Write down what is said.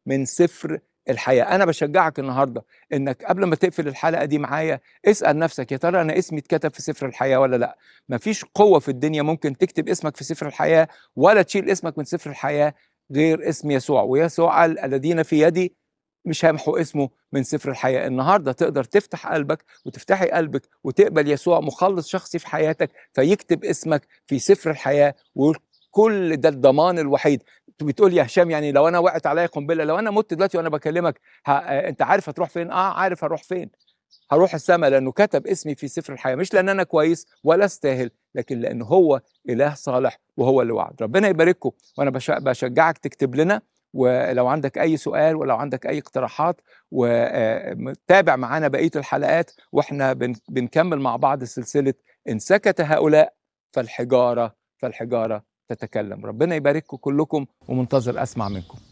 من سفر الحياه انا بشجعك النهارده انك قبل ما تقفل الحلقه دي معايا اسال نفسك يا ترى انا اسمي اتكتب في سفر الحياه ولا لا مفيش قوه في الدنيا ممكن تكتب اسمك في سفر الحياه ولا تشيل اسمك من سفر الحياه غير اسم يسوع ويسوع قال الذين في يدي مش هيمحوا اسمه من سفر الحياه النهارده تقدر تفتح قلبك وتفتحي قلبك وتقبل يسوع مخلص شخصي في حياتك فيكتب اسمك في سفر الحياه وكل ده الضمان الوحيد بتقول يا هشام يعني لو انا وقعت عليا قنبله لو انا مت دلوقتي وانا بكلمك ها آه، انت عارف هتروح فين اه عارف هروح فين هروح السماء لانه كتب اسمي في سفر الحياه مش لان انا كويس ولا استاهل لكن لانه هو اله صالح وهو اللي وعد ربنا يبارككم وانا بش- بشجعك تكتب لنا ولو عندك اي سؤال ولو عندك اي اقتراحات وتابع معانا بقيه الحلقات واحنا بن- بنكمل مع بعض سلسله ان سكت هؤلاء فالحجاره فالحجاره تتكلم ربنا يبارككم كلكم ومنتظر اسمع منكم